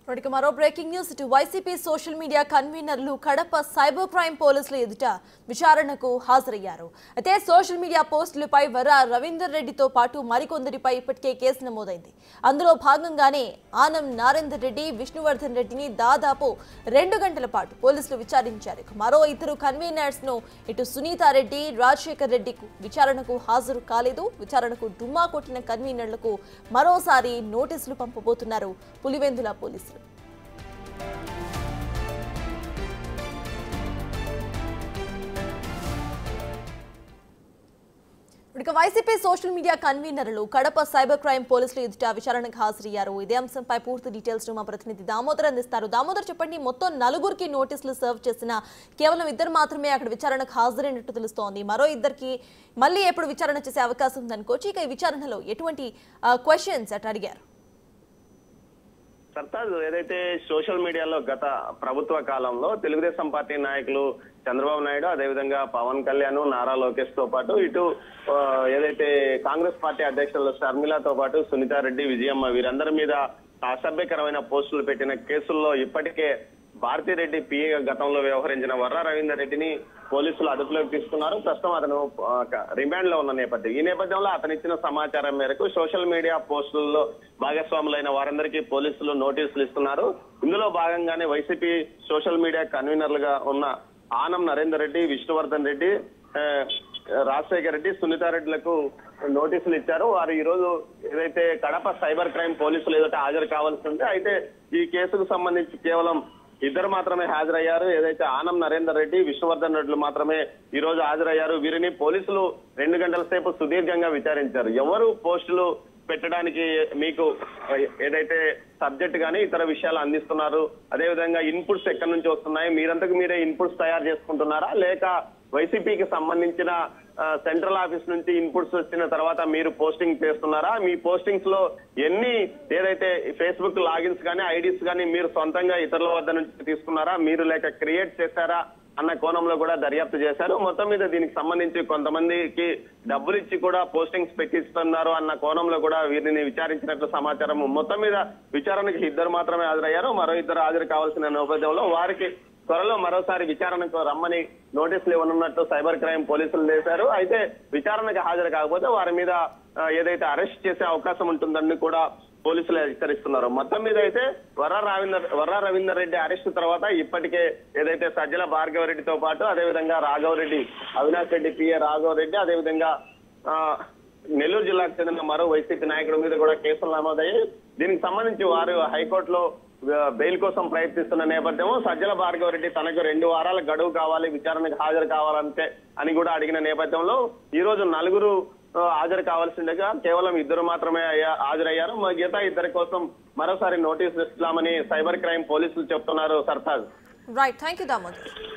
ఇప్పటికి మరో breaking news ఇటు వైసీపీ సోషల్ మీడియా కన్వీనర్లు కడప సైబర్ క్రైమ్ పోలీసుల ఎదుట విచారణకు హాజరయ్యారు అయితే సోషల్ మీడియా పోస్టులపై వర రవీందర్ రెడ్డితో పాటు మరికొందరిపై ఇప్పటికే కేసు నమోదైంది అందులో భాగంగానే ఆనం నారేందర్ రెడ్డి విష్ణువర్ధన్ రెడ్డిని దాదాపు రెండు గంటల పాటు పోలీసులు విచారించారు ఇక మరో ఇద్దరు కన్వీనర్స్ ను ఇటు సునీతారెడ్డి రాజశేఖర్ రెడ్డికు విచారణకు హాజరు కాలేదు విచారణకు డుమ్మా కొట్టిన కన్వీనర్లకు మరోసారి నోటీసులు పంపబోతున్నారు పులివెందుల పోలీసులు ఇక వైసీపీ సోషల్ మీడియా కన్వీనర్లు కడప సైబర్ క్రైమ్ పోలీసులు ఎదుట విచారణకు హాజరయ్యారు ఇదే అంశంపై పూర్తి డీటెయిల్స్ మా ప్రతినిధి దామోదర్ అందిస్తారు దామోదర్ చెప్పండి మొత్తం నలుగురికి నోటీసులు సర్వ్ చేసిన కేవలం ఇద్దరు మాత్రమే అక్కడ విచారణకు హాజరైనట్టు తెలుస్తోంది మరో ఇద్దరికి మళ్ళీ ఎప్పుడు విచారణ చేసే అవకాశం ఉందనుకోవచ్చు ఇక ఈ విచారణలో ఎటువంటి క్వశ్చన్స్ అటు అడిగారు సర్తాజ్ ఏదైతే సోషల్ మీడియాలో గత ప్రభుత్వ కాలంలో తెలుగుదేశం పార్టీ నాయకులు చంద్రబాబు నాయుడు అదేవిధంగా పవన్ కళ్యాణ్ నారా లోకేష్ తో పాటు ఇటు ఆ, ఏదైతే కాంగ్రెస్ పార్టీ అధ్యక్షులు షర్మిలతో పాటు సునీతారెడ్డి విజయమ్మ వీరందరి మీద అసభ్యకరమైన పోస్టులు పెట్టిన కేసుల్లో ఇప్పటికే భారతిరెడ్డి పిఏ గతంలో వ్యవహరించిన వర్ర రవీందర్ రెడ్డిని పోలీసులు అదుపులోకి తీసుకున్నారు ప్రస్తుతం అతను రిమాండ్ లో ఉన్న నేపథ్యం ఈ నేపథ్యంలో అతను ఇచ్చిన సమాచారం మేరకు సోషల్ మీడియా పోస్టుల్లో భాగస్వాములైన వారందరికీ పోలీసులు నోటీసులు ఇస్తున్నారు ఇందులో భాగంగానే వైసీపీ సోషల్ మీడియా కన్వీనర్లుగా ఉన్న ఆనం నరేందర్ రెడ్డి విష్ణువర్ధన్ రెడ్డి ఆ, రాజశేఖర్ రెడ్డి సునీతారెడ్డిలకు నోటీసులు ఇచ్చారు వారు ఈ రోజు ఏదైతే కడప సైబర్ క్రైమ్ పోలీసులు ఏదైతే హాజరు కావాల్సి ఉంది అయితే ఈ కేసుకు సంబంధించి కేవలం ఇద్దరు మాత్రమే హాజరయ్యారు ఏదైతే ఆనం నరేందర్ రెడ్డి విష్ణువర్ధన్ రెడ్డిలు మాత్రమే ఈ రోజు హాజరయ్యారు వీరిని పోలీసులు రెండు గంటల సేపు సుదీర్ఘంగా విచారించారు ఎవరు పోస్టులు పెట్టడానికి మీకు ఏదైతే సబ్జెక్ట్ గానీ ఇతర విషయాలు అందిస్తున్నారు అదేవిధంగా ఇన్పుట్స్ ఎక్కడి నుంచి వస్తున్నాయి మీరంతకు మీరే ఇన్పుట్స్ తయారు చేసుకుంటున్నారా లేక వైసీపీకి సంబంధించిన ఆ, సెంట్రల్ ఆఫీస్ నుంచి ఇన్పుట్స్ వచ్చిన తర్వాత మీరు పోస్టింగ్ చేస్తున్నారా మీ పోస్టింగ్స్ లో ఎన్ని ఏదైతే ఫేస్బుక్ లాగిన్స్ కానీ ఐడీస్ కానీ మీరు సొంతంగా ఇతరుల వద్ద నుంచి తీసుకున్నారా మీరు లేక క్రియేట్ చేశారా అన్న కోణంలో కూడా దర్యాప్తు చేశారు మొత్తం మీద దీనికి సంబంధించి కొంతమందికి డబ్బులు ఇచ్చి కూడా పోస్టింగ్స్ పెట్టిస్తున్నారు అన్న కోణంలో కూడా వీరిని విచారించినట్లు సమాచారం మొత్తం మీద విచారణకు ఇద్దరు మాత్రమే హాజరయ్యారు మరో ఇద్దరు హాజరు కావాల్సిన నేపథ్యంలో వారికి త్వరలో మరోసారి విచారణకు రమ్మని నోటీసులు ఇవ్వనున్నట్టు సైబర్ క్రైమ్ పోలీసులు చేశారు అయితే విచారణకు హాజరు కాకపోతే వారి మీద ఆ, ఏదైతే అరెస్ట్ చేసే అవకాశం ఉంటుందని కూడా పోలీసులు హెచ్చరిస్తున్నారు మొత్తం మీద అయితే వర్ర రవీందర్ వర్ర రవీందర్ రెడ్డి అరెస్ట్ తర్వాత ఇప్పటికే ఏదైతే సజ్జల భార్గవ రెడ్డితో పాటు అదేవిధంగా రాఘవ రెడ్డి అవినాష్ రెడ్డి పిఏ రాఘవ రెడ్డి అదేవిధంగా ఆ, నెల్లూరు జిల్లాకు చెందిన మరో వైసీపీ నాయకుడి మీద కూడా కేసులు నమోదయ్యాయి దీనికి సంబంధించి వారు హైకోర్టులో ఆ, బెయిల్ కోసం ప్రయత్నిస్తున్న నేపథ్యం సజ్జల భార్గవ రెడ్డి తనకు రెండు వారాల గడువు కావాలి విచారణకు హాజరు కావాలంటే అని కూడా అడిగిన నేపథ్యంలో ఈ రోజు నలుగురు ఆ, హాజరు కావాల్సిండగా కేవలం ఇద్దరు మాత్రమే అయ్యా- హాజరయ్యారు మిగతా ఇద్దరి కోసం మరోసారి నోటీసులు ఇస్తామని సైబర్ క్రైమ్ పోలీసులు చెప్తున్నారు Sartaj right thank you Damodar